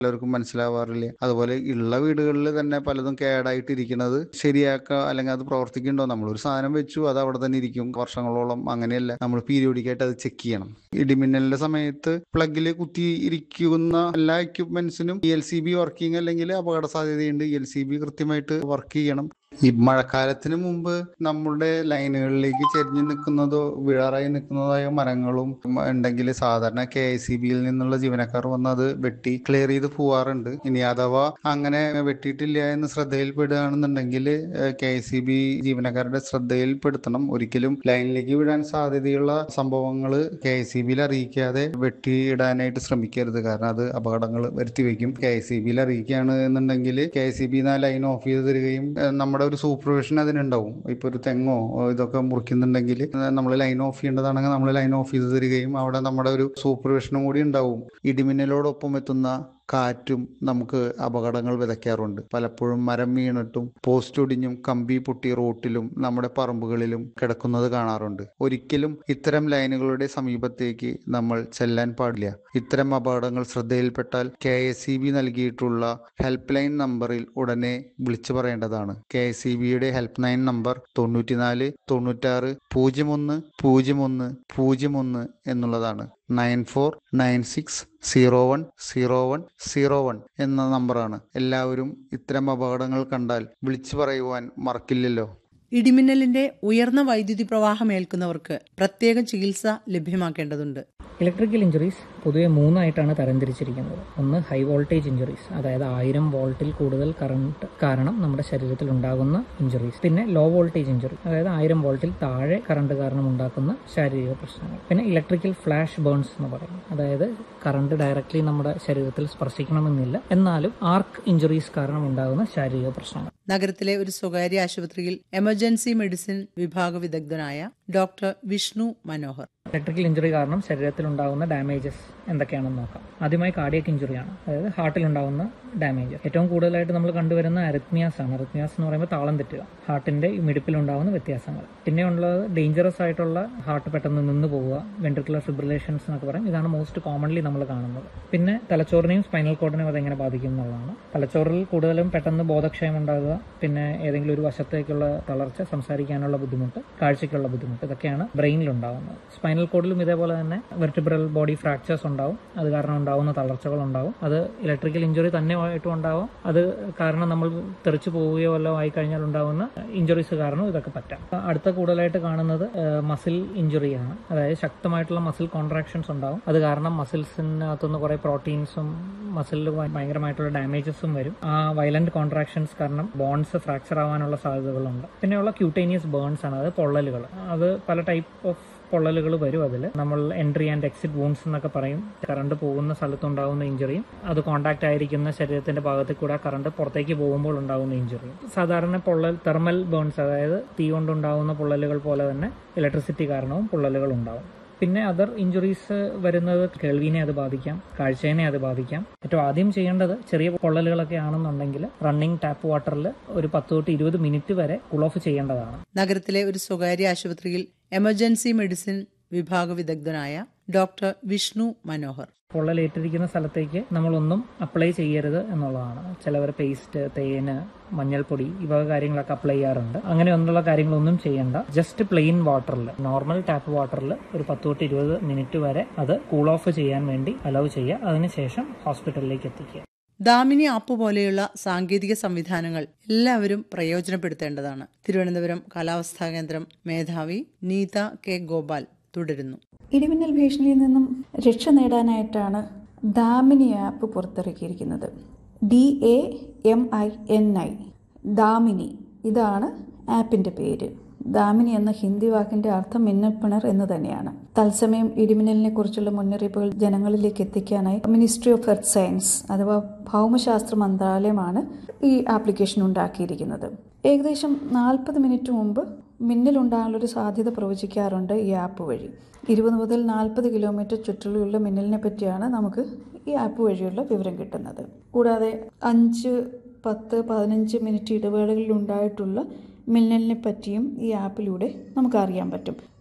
പലർക്കും മനസ്സിലാവാറില്ല അതുപോലെ ഉള്ള വീടുകളിൽ തന്നെ പലതും കേടായിട്ടിരിക്കുന്നത് ശരിയാക്കുക അല്ലെങ്കിൽ അത് പ്രവർത്തിക്കുന്നുണ്ടോ നമ്മളൊരു സാധനം വെച്ചു അത് അവിടെ തന്നെ ഇരിക്കും വർഷങ്ങളോളം അങ്ങനെയല്ല നമ്മൾ പീരിയോഡിക്കായിട്ട് അത് ചെക്ക് ചെയ്യണം ഇടിമിന്നലിന്റെ സമയത്ത് പ്ലഗിൽ കുത്തി ഇരിക്കുന്ന എല്ലാ എക്യുപ്മെന്റ്സിനും E L C B working അല്ലെങ്കിൽ അപകട സാധ്യതയുണ്ട് ഇ എൽ സി ബി കൃത്യമായിട്ട് വർക്ക് ചെയ്യണം ഈ മഴക്കാലത്തിന് മുമ്പ് നമ്മുടെ ലൈനുകളിലേക്ക് ചെരിഞ്ഞു നിൽക്കുന്നതോ വീഴാറായി നിൽക്കുന്നതായ മരങ്ങളും ഉണ്ടെങ്കിൽ സാധാരണ കെ ഐ സി ബിയിൽ നിന്നുള്ള ജീവനക്കാർ വന്ന് അത് വെട്ടി ക്ലിയർ ചെയ്ത് പോവാറുണ്ട് ഇനി അഥവാ അങ്ങനെ വെട്ടിയിട്ടില്ല എന്ന് ശ്രദ്ധയിൽപ്പെടുകയാണെന്നുണ്ടെങ്കിൽ കെ ഐ സി ബി ജീവനക്കാരുടെ ശ്രദ്ധയിൽപ്പെടുത്തണം ഒരിക്കലും ലൈനിലേക്ക് വിടാൻ സാധ്യതയുള്ള സംഭവങ്ങൾ കെ ഐ സി ബിയിൽ അറിയിക്കാതെ വെട്ടിയിടാനായിട്ട് ശ്രമിക്കരുത് കാരണം അത് അപകടങ്ങൾ വരുത്തി വെക്കും കെ ഐ സി ബിയിൽ അറിയിക്കുകയാണ് എന്നുണ്ടെങ്കിൽ കെ ഐ സി ബി ആ ലൈൻ ഓഫ് ചെയ്ത് തരികയും ഏഹ് നമ്മുടെ ഒരു സൂപ്പർവിഷൻ അതിനുണ്ടാവും ഇപ്പൊ ഒരു തെങ്ങോ ഏഹ് ഇതൊക്കെ മുറിക്കുന്നുണ്ടെങ്കിൽ നമ്മൾ ലൈൻ ഓഫ് ചെയ്യേണ്ടതാണെങ്കിൽ നമ്മൾ ലൈൻ ഓഫ് ചെയ്ത് തരികയും അവിടെ നമ്മുടെ ഒരു സൂപ്പർവിഷനും കൂടി ഉണ്ടാവും ഇടിമിന്നലോടൊപ്പം എത്തുന്ന കാറ്റും നമുക്ക് അപകടങ്ങൾ വിതയ്ക്കാറുണ്ട് പലപ്പോഴും മരം വീണിട്ടും പോസ്റ്റ് ഒടിഞ്ഞും കമ്പി പൊട്ടി റോട്ടിലും നമ്മുടെ പറമ്പുകളിലും കിടക്കുന്നത് കാണാറുണ്ട് ഒരിക്കലും ഇത്തരം ലൈനുകളുടെ സമീപത്തേക്ക് നമ്മൾ ചെല്ലാൻ പാടില്ല ഇത്തരം അപകടങ്ങൾ ശ്രദ്ധയിൽപ്പെട്ടാൽ കെ എസ് സി ബി നൽകിയിട്ടുള്ള ഹെൽപ്പ് ലൈൻ നമ്പറിൽ ഉടനെ വിളിച്ചു പറയേണ്ടതാണ് കെ എസ് സി ബിയുടെ ഹെൽപ്പ് ലൈൻ നമ്പർ തൊണ്ണൂറ്റിനാല് തൊണ്ണൂറ്റാറ് പൂജ്യം ഒന്ന് പൂജ്യം ഒന്ന് പൂജ്യം ഒന്ന് എന്നുള്ളതാണ് nine four nine six zero one zero one zero one എന്ന നമ്പറാണ് എല്ലാവരും ഇത്തരം അപകടങ്ങൾ കണ്ടാൽ വിളിച്ചു പറയുവാൻ മറക്കില്ലല്ലോ ഇടിമിന്നലിന്റെ ഉയർന്ന വൈദ്യുതി പ്രവാഹം ഏൽക്കുന്നവർക്ക് പ്രത്യേക ചികിത്സ ലഭ്യമാക്കേണ്ടതുണ്ട് ഇലക്ട്രിക്കൽ ഇഞ്ചുറീസ് പൊതുവെ മൂന്നായിട്ടാണ് തരംതിരിച്ചിരിക്കുന്നത് ഒന്ന് ഹൈ വോൾട്ടേജ് ഇഞ്ചുറീസ് അതായത് ആയിരം വോൾട്ടിൽ കൂടുതൽ കറണ്ട് കാരണം നമ്മുടെ ശരീരത്തിൽ ഉണ്ടാകുന്ന ഇഞ്ചുറീസ് പിന്നെ ലോ വോൾട്ടേജ് ഇഞ്ചുറി അതായത് ആയിരം വോൾട്ടിൽ താഴെ കറണ്ട് കാരണം ഉണ്ടാക്കുന്ന ശാരീരിക പ്രശ്നങ്ങൾ പിന്നെ ഇലക്ട്രിക്കൽ ഫ്ലാഷ് ബേൺസ് എന്ന് പറയും അതായത് കറണ്ട് ഡയറക്റ്റ്ലി നമ്മുടെ ശരീരത്തിൽ സ്പർശിക്കണമെന്നില്ല എന്നാലും ആർക്ക് ഇഞ്ചുറീസ് കാരണം ഉണ്ടാകുന്ന ശാരീരിക പ്രശ്നങ്ങൾ നഗരത്തിലെ ഒരു സ്വകാര്യ ആശുപത്രിയിൽ എമർജൻസി മെഡിസിൻ വിഭാഗ വിദഗ്ധനായ doctor Vishnu Manohar electrical injury കാരണം ശരീരത്തിൽ ഉണ്ടാകുന്ന ഡാമേജസ് എന്തൊക്കെയാണെന്ന് നോക്കാം ആദ്യമായി കാർഡിയക് ഇഞ്ചുറിയാണ് അതായത് ഹാർട്ടിൽ ഉണ്ടാകുന്ന ഡാമേജ് ഏറ്റവും കൂടുതലായിട്ട് നമ്മൾ കണ്ടുവരുന്ന അരിത്മിയാസ് ആണ് അരിത്മിയാസ് എന്ന് പറയുമ്പോൾ താളം തെറ്റുക ഹാർട്ടിന്റെ മിടിപ്പിൽ ഉണ്ടാകുന്ന വ്യത്യാസങ്ങൾ പിന്നെ ഉള്ളത് ഡേഞ്ചറസ് ആയിട്ടുള്ള ഹാർട്ട് പെട്ടെന്ന് നിന്ന് പോവുക വെൻട്രിക്കുലർ ഫിബ്രിലേഷൻസ് എന്നൊക്കെ പറയും ഇതാണ് മോസ്റ്റ് കോമൺലി നമ്മൾ കാണുന്നത് പിന്നെ തലച്ചോറിനെയും സ്പൈനൽ കോഡിനെയും അതെങ്ങനെ ബാധിക്കും എന്നുള്ളതാണ് തലച്ചോറിൽ കൂടുതലും പെട്ടെന്ന് ബോധക്ഷയം ഉണ്ടാകുക പിന്നെ ഏതെങ്കിലും ഒരു വശത്തേക്കുള്ള തളർച്ച സംസാരിക്കാനുള്ള ബുദ്ധിമുട്ട് കാഴ്ചയ്ക്കുള്ള ബുദ്ധിമുട്ട് ഇതൊക്കെയാണ് ബ്രെയിനിൽ ഉണ്ടാകുന്നത് സ്പൈനൽ കോഡിലും ഇതേപോലെ തന്നെ വെർട്ടിബ്രൽ ബോഡി ഫ്രാക്ചേഴ്സ് ഉണ്ടാവും അത് കാരണം ഉണ്ടാകുന്ന തളർച്ചകൾ ഉണ്ടാവും അത് ഇലക്ട്രിക്കൽ ഇഞ്ചുറി തന്നെ ആയിട്ടും ഉണ്ടാവും അത് കാരണം നമ്മൾ തെറിച്ചു പോവുകയോ വല്ലതും ആയി കഴിഞ്ഞാൽ ഉണ്ടാകുന്ന ഇഞ്ചുറീസ് കാരണം ഇതൊക്കെ പറ്റാം അടുത്ത കൂടുതലായിട്ട് കാണുന്നത് മസിൽ ഇഞ്ചുറിയാണ് അതായത് ശക്തമായിട്ടുള്ള മസിൽ കോൺട്രാക്ഷൻസ് ഉണ്ടാവും അത് കാരണം മസിൽസിനകത്തുനിന്ന് കുറെ പ്രോട്ടീൻസും മസിലിൽ ഭയങ്കരമായിട്ടുള്ള ഡാമേജസും വരും ആ വയലന്റ് കോൺട്രാക്ഷൻസ് കാരണം ബോൺസ് ഫ്രാക്ചർ ആവാനുള്ള സാധ്യതകളുണ്ട് പിന്നെയുള്ള ക്യൂട്ടേനിയസ് ബേൺസ് ആണ് അത് പൊള്ളലുകൾ അത് പല ടൈപ്പ് ഓഫ് പൊള്ളലുകൾ വരും അതിൽ നമ്മൾ എൻട്രി ആൻഡ് എക്സിറ്റ് വൂൺസ് എന്നൊക്കെ പറയും കറണ്ട് പോകുന്ന സ്ഥലത്തുണ്ടാകുന്ന ഇഞ്ചുറിയും അത് കോണ്ടാക്ട് ആയിരിക്കുന്ന ശരീരത്തിന്റെ ഭാഗത്തിൽ കൂടെ കറണ്ട് പുറത്തേക്ക് പോകുമ്പോൾ ഉണ്ടാകുന്ന ഇഞ്ചുറിയും സാധാരണ പൊള്ളൽ തെർമൽ ബേൺസ് അതായത് തീ കൊണ്ടുണ്ടാകുന്ന പൊള്ളലുകൾ പോലെ തന്നെ ഇലക്ട്രിസിറ്റി കാരണവും പൊള്ളലുകൾ ഉണ്ടാവും പിന്നെ അതർ ഇഞ്ചുറീസ് വരുന്നത് കേൾവിനെ അത് ബാധിക്കാം കാഴ്ചയെ അത് ബാധിക്കാം ഏറ്റവും ആദ്യം ചെയ്യേണ്ടത് ചെറിയ പൊള്ളലുകളൊക്കെ ആണെന്നുണ്ടെങ്കിൽ റണ്ണിങ് ടാപ്പ് വാട്ടറിൽ ഒരു പത്ത് തൊട്ട് ഇരുപത് മിനിറ്റ് വരെ കൂൾ ഓഫ് ചെയ്യേണ്ടതാണ് നഗരത്തിലെ ഒരു സ്വകാര്യ ആശുപത്രിയിൽ എമർജൻസി മെഡിസിൻ വിഭാഗ വിദഗ്ധനായ ഡോക്ടർ വിഷ്ണു മനോഹർ പൊള്ളലേറ്റിരിക്കുന്ന സ്ഥലത്തേക്ക് നമ്മളൊന്നും അപ്ലൈ ചെയ്യരുത് എന്നുള്ളതാണ് ചിലവർ പേസ്റ്റ് തേന് മഞ്ഞൾപ്പൊടി ഈ വക കാര്യങ്ങളൊക്കെ അപ്ലൈ ചെയ്യാറുണ്ട് അങ്ങനെ ഒന്നുള്ള കാര്യങ്ങളൊന്നും ചെയ്യണ്ട ജസ്റ്റ് പ്ലെയിൻ വാട്ടറിൽ നോർമൽ ടാപ്പ് വാട്ടറിൽ ഒരു പത്ത് തൊട്ട് ഇരുപത് മിനിറ്റ് വരെ അത് കൂൾ ഓഫ് ചെയ്യാൻ വേണ്ടി അലൗ ചെയ്യുക അതിനുശേഷം ഹോസ്പിറ്റലിലേക്ക് എത്തിക്കുക ദാമിനി ആപ്പ് പോലെയുള്ള സാങ്കേതിക സംവിധാനങ്ങൾ എല്ലാവരും പ്രയോജനപ്പെടുത്തേണ്ടതാണ് തിരുവനന്തപുരം കാലാവസ്ഥാ കേന്ദ്രം മേധാവി നീത കെ ഗോപാൽ തുടരുന്നു ഇടിമിന്നൽ ഭീഷണിയിൽ നിന്നും രക്ഷ നേടാനായിട്ടാണ് ദാമിനി ആപ്പ് പുറത്തിറക്കിയിരിക്കുന്നത് D A M I N I Damini ഇതാണ് ആപ്പിൻ്റെ പേര് ദാമിനി എന്ന ഹിന്ദി വാക്കിന്റെ അർത്ഥം മിന്നപ്പിണർ എന്ന് തന്നെയാണ് തത്സമയം ഇടിമിന്നലിനെ കുറിച്ചുള്ള മുന്നറിയിപ്പുകൾ ജനങ്ങളിലേക്ക് എത്തിക്കാനായി മിനിസ്ട്രി ഓഫ് എർത്ത് സയൻസ് അഥവാ ഭൗമശാസ്ത്ര മന്ത്രാലയമാണ് ഈ ആപ്ലിക്കേഷൻ ഉണ്ടാക്കിയിരിക്കുന്നത് ഏകദേശം നാൽപ്പത് മിനിറ്റ് മുമ്പ് മിന്നലുണ്ടാകാനുള്ളൊരു സാധ്യത പ്രവചിക്കാറുണ്ട് ഈ ആപ്പ് വഴി ഇരുപത് മുതൽ നാൽപ്പത് കിലോമീറ്റർ ചുറ്റളവിലുള്ള മിന്നലിനെ പറ്റിയാണ് നമുക്ക് ഈ ആപ്പ് വഴിയുള്ള വിവരം കിട്ടുന്നത് കൂടാതെ അഞ്ച് പത്ത് പതിനഞ്ച് മിനിറ്റ് ഇടവേളകളിൽ ഉണ്ടായിട്ടുള്ള മിന്നലിനെ പറ്റിയും ഈ ആപ്പിലൂടെ നമുക്ക് അറിയാൻ പറ്റും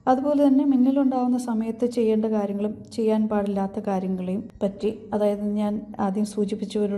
അതുപോലെ തന്നെ മിന്നലുണ്ടാകുന്ന സമയത്ത് ചെയ്യേണ്ട കാര്യങ്ങളും ചെയ്യാൻ പാടില്ലാത്ത കാര്യങ്ങളെയും പറ്റി അതായത് ഞാൻ ആദ്യം സൂചിപ്പിച്ച